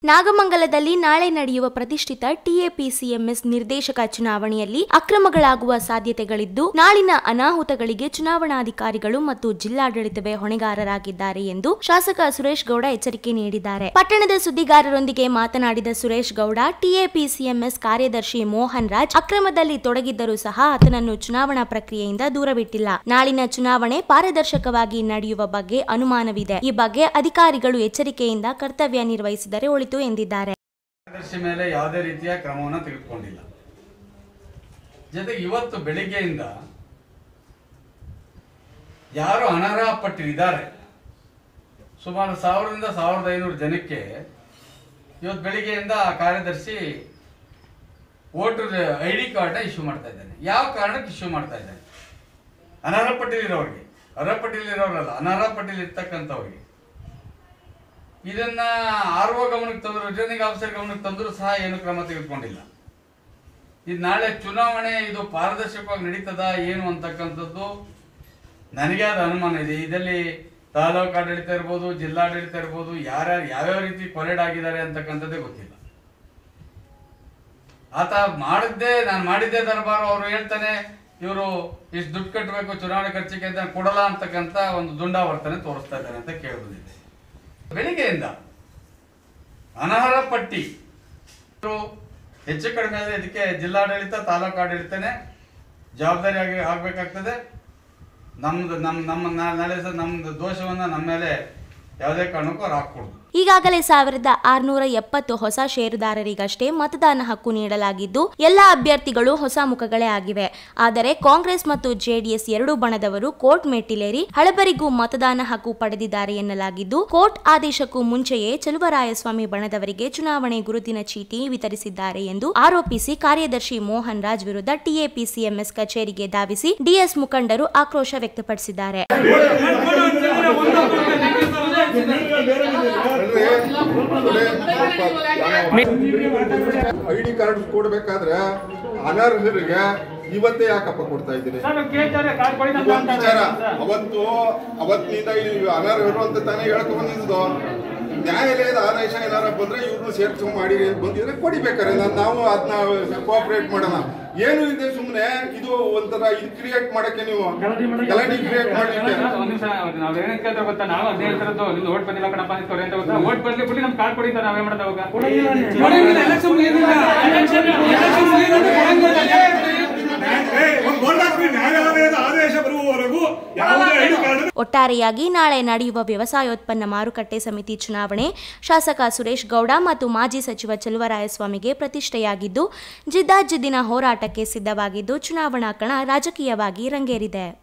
ನಾಗಮಂಗಲದಲ್ಲಿ ನಾಳೆ ನಡೆಯುವ ಪ್ರತಿಷ್ಠಿತ ಟಿಎಪಿಸಿಎಂಎಸ್ ನಿರ್ದೇಶಕ ಚುನಾವಣೆಯಲ್ಲಿ ಅಕ್ರಮಗಳಾಗುವ ಸಾಧ್ಯತೆಗಳಿದ್ದು ನಾಳಿನ ಅನಾಹುತಗಳಿಗೆ ಚುನಾವಣಾಧಿಕಾರಿಗಳು ಮತ್ತು ಜಿಲ್ಲಾಡಳಿತವೇ ಹೊಣೆಗಾರರಾಗಿದ್ದಾರೆ ಎಂದು ಶಾಸಕ ಸುರೇಶ್ ಗೌಡ ಎಚ್ಚರಿಕೆ ನೀಡಿದ್ದಾರೆ ಪಟ್ಟಣದ ಸುದ್ದಿಗಾರರೊಂದಿಗೆ ಮಾತನಾಡಿದ ಸುರೇಶ್ ಗೌಡ ಟಿಎಪಿಸಿಎಂಎಸ್ ಕಾರ್ಯದರ್ಶಿ ಮೋಹನ್ ರಾಜ್ ಅಕ್ರಮದಲ್ಲಿ ತೊಡಗಿದ್ದರೂ ಸಹ ಆತನನ್ನು ಚುನಾವಣಾ ಪ್ರಕ್ರಿಯೆಯಿಂದ ದೂರವಿಟ್ಟಿಲ್ಲ ನಾಳಿನ ಚುನಾವಣೆ ಪಾರದರ್ಶಕವಾಗಿ ನಡೆಯುವ ಬಗ್ಗೆ ಅನುಮಾನವಿದೆ ಈ ಬಗ್ಗೆ ಅಧಿಕಾರಿಗಳು ಎಚ್ಚರಿಕೆಯಿಂದ ಕರ್ತವ್ಯ ನಿರ್ವಹಿಸಿದರೆ ಒಳಿತು ಎಂದಿದ್ದಾರೆ ಕಾರ್ಯದರ್ಶಿ ಮೇಲೆ ಯಾವುದೇ ರೀತಿಯ ಕ್ರಮವನ್ನು ತೆಗೆದುಕೊಂಡಿಲ್ಲ ಜೊತೆಗೆ ಇವತ್ತು ಬೆಳಿಗ್ಗೆಯಿಂದ ಯಾರು ಅನರ್ಹ ಪಟ್ಟಿದ್ದಾರೆ ಸುಮಾರು ಸಾವಿರದಿಂದ ಸಾವಿರದ ಐನೂರು ಜನಕ್ಕೆ ಇವತ್ತು ಬೆಳಿಗ್ಗೆಯಿಂದ ಆ ಕಾರ್ಯದರ್ಶಿ ವೋಟರ್ ಐ ಡಿ ಕಾರ್ಡ್ನ ಇಶ್ಯೂ ಮಾಡ್ತಾ ಇದ್ದಾನೆ ಯಾವ ಕಾರಣಕ್ಕೆ ಇಶ್ಯೂ ಮಾಡ್ತಾ ಇದ್ದಾನೆ ಅನರ್ಹ ಪಟ್ಟಿಲಿರೋರಿಗೆ ಅರ್ಹ ಪಟ್ಟಿಲಿರೋರಲ್ಲ ಅನರ್ಹ ಪಟ್ಟಿಲಿ ಇರ್ತಕ್ಕಂಥವ್ರಿಗೆ ಇದನ್ನ ಆರ್ ಒ ಗಮನಕ್ಕೆ ತಂದ್ರು ರಿಟರ್ನಿಂಗ್ ಆಫೀಸರ್ ಗಮನಕ್ಕೆ ತಂದ್ರು ಸಹ ಏನು ಕ್ರಮ ತೆಗೆದುಕೊಂಡಿಲ್ಲ ಇದು ನಾಳೆ ಚುನಾವಣೆ ಇದು ಪಾರದರ್ಶಕವಾಗಿ ನಡೀತದ ಏನು ಅಂತಕ್ಕಂಥದ್ದು ನನಗೆ ಆದ ಅನುಮಾನ ಇದೆ ಇದರಲ್ಲಿ ತಾಲೂಕು ಆಡಳಿತ ಇರ್ಬೋದು ಜಿಲ್ಲಾಡಳಿತ ಇರ್ಬೋದು ಯಾರ್ಯಾರು ಯಾವ್ಯಾವ ರೀತಿ ಕೊಲೆಡ್ ಆಗಿದ್ದಾರೆ ಅಂತಕ್ಕಂಥದ್ದೇ ಗೊತ್ತಿಲ್ಲ ಆತ ಮಾಡಿದ್ದೆ ನಾನು ಮಾಡಿದ್ದೆ ದರ್ಬಾರು ಅವರು ಹೇಳ್ತಾನೆ ಇವರು ಇಷ್ಟು ದುಡ್ಡು ಕಟ್ಟಬೇಕು ಚುನಾವಣೆ ಖರ್ಚಿಗೆ ಅಂತ ಕೊಡಲ್ಲ ಅಂತಕ್ಕಂಥ ಒಂದು ದುಂಡಾವರ್ತನೆ ತೋರಿಸ್ತಾ ಇದ್ದಾರೆ ಅಂತ ಕೇಳಿಬಂದಿದೆ ಬೆಳಿಗ್ಗೆಯಿಂದ ಅನರ್ಹ ಪಟ್ಟಿ ಇವ್ರು ಹೆಚ್ಚು ಕಡಿಮೆ ಆದರೆ ಇದಕ್ಕೆ ಜಿಲ್ಲಾಡಳಿತ ತಾಲೂಕು ಆಡಳಿತನೇ ಜವಾಬ್ದಾರಿ ಆಗಿ ಆಗ್ಬೇಕಾಗ್ತದೆ ನಮ್ದು ನಮ್ಮ ನಮ್ಮ ನಾ- ನಾಳೆ ಸಹ ನಮ್ದು ದೋಷವನ್ನ ನಮ್ಮ ಮೇಲೆ ಯಾವುದೇ ಕಾರಣಕ್ಕೂ ಅವ್ರು ಹಾಕ್ಕೊಡ್ದು ಈಗಾಗಲೇ ಸಾವಿರದ ಆರುನೂರ ಎಪ್ಪತ್ತು ಹೊಸ ಷೇರುದಾರರಿಗಷ್ಟೇ ಮತದಾನ ಹಕ್ಕು ನೀಡಲಾಗಿದ್ದು ಎಲ್ಲ ಅಭ್ಯರ್ಥಿಗಳು ಹೊಸ ಮುಖಗಳೇ ಆಗಿವೆ ಆದರೆ ಕಾಂಗ್ರೆಸ್ ಮತ್ತು ಜೆಡಿಎಸ್ ಎರಡೂ ಬಣದವರು ಕೋರ್ಟ್ ಮೆಟ್ಟಿಲೇರಿ ಹಳಬರಿಗೂ ಮತದಾನ ಹಕ್ಕು ಪಡೆದಿದ್ದಾರೆ ಎನ್ನಲಾಗಿದ್ದು ಕೋರ್ಟ್ ಆದೇಶಕ್ಕೂ ಮುಂಚೆಯೇ ಚಲುವರಾಯಸ್ವಾಮಿ ಬಣದವರಿಗೆ ಚುನಾವಣೆ ಗುರುತಿನ ಚೀಟಿ ವಿತರಿಸಿದ್ದಾರೆ ಎಂದು ಆರೋಪಿಸಿ ಕಾರ್ಯದರ್ಶಿ ಮೋಹನ್ ರಾಜ್ ವಿರುದ್ಧ ಟಿಎಪಿಸಿಎಂಎಸ್ ಕಚೇರಿಗೆ ಧಾವಿಸಿ ಡಿಎಸ್ ಮುಖಂಡರು ಆಕ್ರೋಶ ವ್ಯಕ್ತಪಡಿಸಿದ್ದಾರೆ ಐ ಡಿ ಕಾರ್ಡ್ ಕೊಡ್ಬೇಕಾದ್ರೆ ಅನರ್ಹರಿಗೆ ಇವತ್ತೇ ಯಾಕಪ್ಪ ಕೊಡ್ತಾ ಇದ್ದೀರಿ ಸರ್ ಕೇಳ್ತಾರೆ ಕಾರ್ಡ್ ಕೊಡಿ ಅಂತ ಒಂದ್ ವಿಚಾರ ಅವತ್ತು ಅವತ್ತಿನಿಂದ ಈ ಅನರ್ಹರು ಅಂತ ತಾನೇ ಹೇಳ್ಕೊಂಡ್ ಬಂದಿದ್ದು ನ್ಯಾಯಾಲಯದ ಆದೇಶ ಏನಾರ ಬಂದ್ರೆ ಇವ್ರನ್ನ ಸೇರ್ಸ್ಕೊಂಡ್ ಮಾಡಿ ಬಂದಿದ್ರೆ ಕೊಡಿಬೇಕಾರೆ ನಾನ್- ನಾವು ಅದನ್ನ ಕೋಆಪರೇಟ್ ಮಾಡೋಣ ಏನು ಇದೆ ಸುಮ್ನೆ ಇದು ಒಂಥರ ಇದು ಕ್ರಿಯೇಟ್ ಮಾಡಕ್ಕೆ ನೀವು ಗಲಾಟೆ ಕ್ರಿಯೇಟ್ ಮಾಡ್ಲಿಕ್ಕೆ ಒಂದ್ ನಿಮಿಷ ನಾವ್ ಏನ್ ಕೇಳ್ತಾ ಗೊತ್ತಾ ನಾವು ಅದೇ ಹೇಳ್ತಿರೋದು ನಿಮ್ದು ಓಟ್ ಬಂದಿಲ್ಲ ಕಣಪ್ಪ ನಿಂತ್ಕೊರಿ ಅಂತ ಗೊತ್ತಾ ಓಟ್ ಬರ್ಲಿ ಬಿಡಿ ನಮ್ ಕಾರ್ಡ್ ಕೊಡಿ ಅಂತ ನಾವೇನ್ ಮಾಡೋದು ಅವಾಗ ಒಂದು ಬೋರ್ಡ್ ಹಾಕ್ರಿ ನ್ಯಾಯಾಲಯದ ಆದೇಶ ಬರುವವರೆಗೂ ಯಾವುದೇ ಐಡಿ ಕಾರ್ಡ್ ಒಟ್ಟಾರೆಯಾಗಿ ನಾಳೆ ನಡೆಯುವ ವ್ಯವಸಾಯೋತ್ಪನ್ನ ಮಾರುಕಟ್ಟೆ ಸಮಿತಿ ಚುನಾವಣೆ ಶಾಸಕ ಸುರೇಶ್ ಗೌಡ ಮತ್ತು ಮಾಜಿ ಸಚಿವ ಚಲುವರಾಯಸ್ವಾಮಿಗೆ ಪ್ರತಿಷ್ಠೆಯಾಗಿದ್ದು ಜಿದ್ದಾಜಿದ್ದಿನ ಹೋರಾಟಕ್ಕೆ ಸಿದ್ಧವಾಗಿದ್ದು ಚುನಾವಣಾ ಕಣ ರಾಜಕೀಯವಾಗಿ ರಂಗೇರಿದೆ